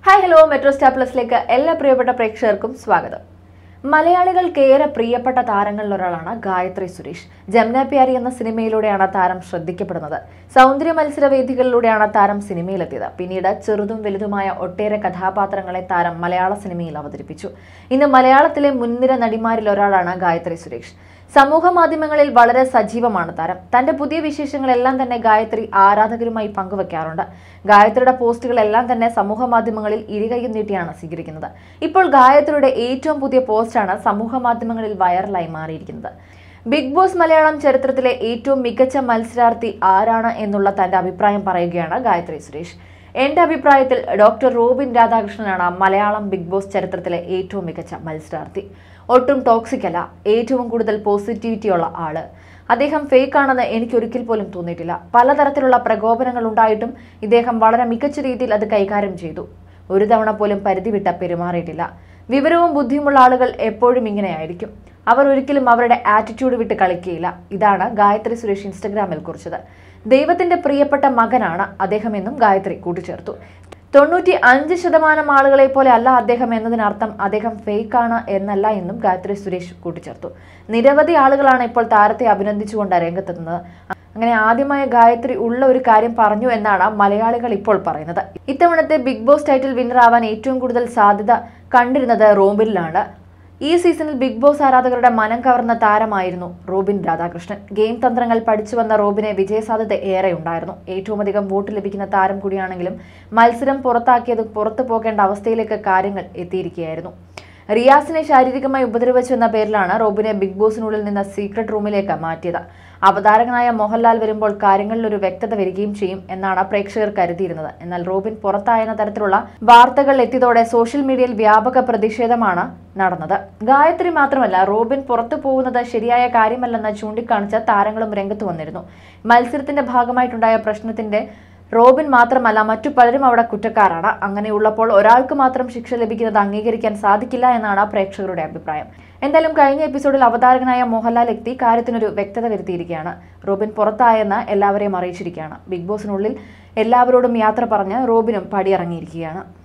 hi hello metro star പ്ലസിലേക്ക് എല്ലാ പ്രിയപ്പെട്ട പ്രേക്ഷകർക്കും സ്വാഗതം മലയാളികൾക്ക് ഏറെ പ്രിയപ്പെട്ട താരങ്ങളിൽ ഒരാളാണ് ഗായത്രി സുരേഷ് ജമുന പ്യാരി എന്ന സിനിമയിലൂടെയാണ് താരം ശ്രദ്ധിക്കപ്പെടുന്നത് സൗന്ദര്യ മത്സര വേദികളിലൂടെയാണ് താരം സിനിമയിലെത്തിയത് പിന്നീട് ചെറുതും വലുതുമായ ഒട്ടേറെ കഥാപാത്രങ്ങളെ താരം മലയാള സിനിമയിൽ അവതരിപ്പിച്ചു ഇന്ന് മലയാളത്തിലെ മുൻനിര നടിമാരിൽ ഒരാളാണ് ഗായത്രി സുരേഷ് സമൂഹ മാധ്യമങ്ങളിൽ വളരെ സജീവമാണ് താരം തന്റെ പുതിയ വിശേഷങ്ങളെല്ലാം തന്നെ ഗായത്രി ആരാധകരുമായി പങ്കുവെക്കാറുണ്ട് ഗായത്രിയുടെ പോസ്റ്റുകളെല്ലാം തന്നെ സമൂഹ മാധ്യമങ്ങളിൽ ഇരുകൈയും നീട്ടിയാണ് സ്വീകരിക്കുന്നത് ഇപ്പോൾ ഗായത്രിയുടെ ഏറ്റവും പുതിയ പോസ്റ്റാണ് സമൂഹ മാധ്യമങ്ങളിൽ വൈറലായി മാറിയിരിക്കുന്നത് ബിഗ് ബോസ് മലയാളം ചരിത്രത്തിലെ ഏറ്റവും മികച്ച മത്സരാർത്ഥി ആരാണ് എന്നുള്ള തന്റെ അഭിപ്രായം പറയുകയാണ് ഗായത്രി സുരേഷ് എന്റെ അഭിപ്രായത്തിൽ ഡോക്ടർ റോബിൻ രാധാകൃഷ്ണനാണ് മലയാളം ബിഗ് ബോസ് ചരിത്രത്തിലെ ഏറ്റവും മികച്ച മത്സരാർത്ഥി ഒട്ടും ടോക്സിക് അല്ല ഏറ്റവും കൂടുതൽ പോസിറ്റിവിറ്റി ഉള്ള ആള് അദ്ദേഹം ഫേക്ക് ആണെന്ന് എനിക്ക് ഒരിക്കൽ പോലും തോന്നിയിട്ടില്ല പലതരത്തിലുള്ള പ്രകോപനങ്ങൾ ഉണ്ടായിട്ടും ഇദ്ദേഹം വളരെ മികച്ച രീതിയിൽ അത് കൈകാര്യം ചെയ്തു ഒരു തവണ പോലും പരിധി വിട്ട പെരുമാറിയിട്ടില്ല വിവരവും ബുദ്ധിയുമുള്ള ആളുകൾ എപ്പോഴും ഇങ്ങനെയായിരിക്കും അവർ ഒരിക്കലും അവരുടെ ആറ്റിറ്റ്യൂഡ് വിട്ട് കളിക്കുകയില്ല ഇതാണ് ഗായത്രി സുരേഷ് ഇൻസ്റ്റഗ്രാമിൽ കുറിച്ചത് ദൈവത്തിന്റെ പ്രിയപ്പെട്ട മകനാണ് അദ്ദേഹമെന്നും ഗായത്രി കൂട്ടിച്ചേർത്തു തൊണ്ണൂറ്റി അഞ്ച് ശതമാനം ആളുകളെ പോലെ അല്ല അദ്ദേഹം എന്നതിനർത്ഥം അദ്ദേഹം ഫേക്ക് ആണ് എന്നല്ല എന്നും ഗായത്രി സുരേഷ് കൂട്ടിച്ചേർത്തു നിരവധി ആളുകളാണ് ഇപ്പോൾ താരത്തെ അഭിനന്ദിച്ചുകൊണ്ട് രംഗത്തെത്തുന്നത് അങ്ങനെ ആദ്യമായ ഗായത്രി ഉള്ള ഒരു കാര്യം പറഞ്ഞു എന്നാണ് മലയാളികൾ ഇപ്പോൾ പറയുന്നത് ഇത്തവണത്തെ ബിഗ് ബോസ് ടൈറ്റിൽ വിന്നർ ആവാൻ ഏറ്റവും കൂടുതൽ സാധ്യത കണ്ടിരുന്നത് റോബിനിലാണ് ഈ സീസണിൽ ബിഗ് ബോസ് ആരാധകരുടെ മനം കവർന്ന താരമായിരുന്നു റോബിൻ രാധാകൃഷ്ണൻ ഗെയിം തന്ത്രങ്ങൾ പഠിച്ചു വന്ന റോബിനെ വിജയസാധ്യത ഏറെ ഉണ്ടായിരുന്നു ഏറ്റവും അധികം വോട്ട് ലഭിക്കുന്ന താരം കൂടിയാണെങ്കിലും മത്സരം പുറത്താക്കിയത് പുറത്തു പോകേണ്ട അവസ്ഥയിലേക്ക് കാര്യങ്ങൾ എത്തിയിരിക്കുകയായിരുന്നു റിയാസിനെ ശാരീരികമായി ഉപദ്രവിച്ചു എന്ന പേരിലാണ് റോബിനെ ബിഗ് ബോസിനുള്ളിൽ നിന്ന് സീക്രട്ട് റൂമിലേക്ക് മാറ്റിയത് അവതാരകനായ മോഹൻലാൽ വരുമ്പോൾ കാര്യങ്ങളിൽ ഒരു വ്യക്തത വരികയും ചെയ്യും എന്നാണ് പ്രേക്ഷകർ കരുതിയിരുന്നത് എന്നാൽ റോബിൻ പുറത്തായെന്ന തരത്തിലുള്ള വാർത്തകൾ എത്തിയതോടെ സോഷ്യൽ മീഡിയയിൽ വ്യാപക പ്രതിഷേധമാണ് നടന്നത് ഗായത്രി മാത്രമല്ല റോബിൻ പുറത്തു പോകുന്നത് ശരിയായ കാര്യമല്ലെന്ന് ചൂണ്ടിക്കാണിച്ച് താരങ്ങളും രംഗത്ത് വന്നിരുന്നു മത്സരത്തിന്റെ ഭാഗമായിട്ടുണ്ടായ പ്രശ്നത്തിന്റെ റോബിൻ മാത്രമല്ല മറ്റു പലരും അവിടെ കുറ്റക്കാരാണ് അങ്ങനെയുള്ളപ്പോൾ ഒരാൾക്ക് മാത്രം ശിക്ഷ ലഭിക്കുന്നത് അംഗീകരിക്കാൻ സാധിക്കില്ല എന്നാണ് പ്രേക്ഷകരുടെ അഭിപ്രായം എന്തായാലും കഴിഞ്ഞ എപ്പിസോഡിൽ അവതാരകനായ മോഹൻലാൽ എത്തി കാര്യത്തിനൊരു വ്യക്തത വരുത്തിയിരിക്കുകയാണ് റോബിൻ പുറത്തായെന്ന് എല്ലാവരെയും അറിയിച്ചിരിക്കുകയാണ് ബിഗ് ബോസിനുള്ളിൽ എല്ലാവരോടും യാത്ര പറഞ്ഞ് റോബിനും പടിയിറങ്ങിയിരിക്കുകയാണ്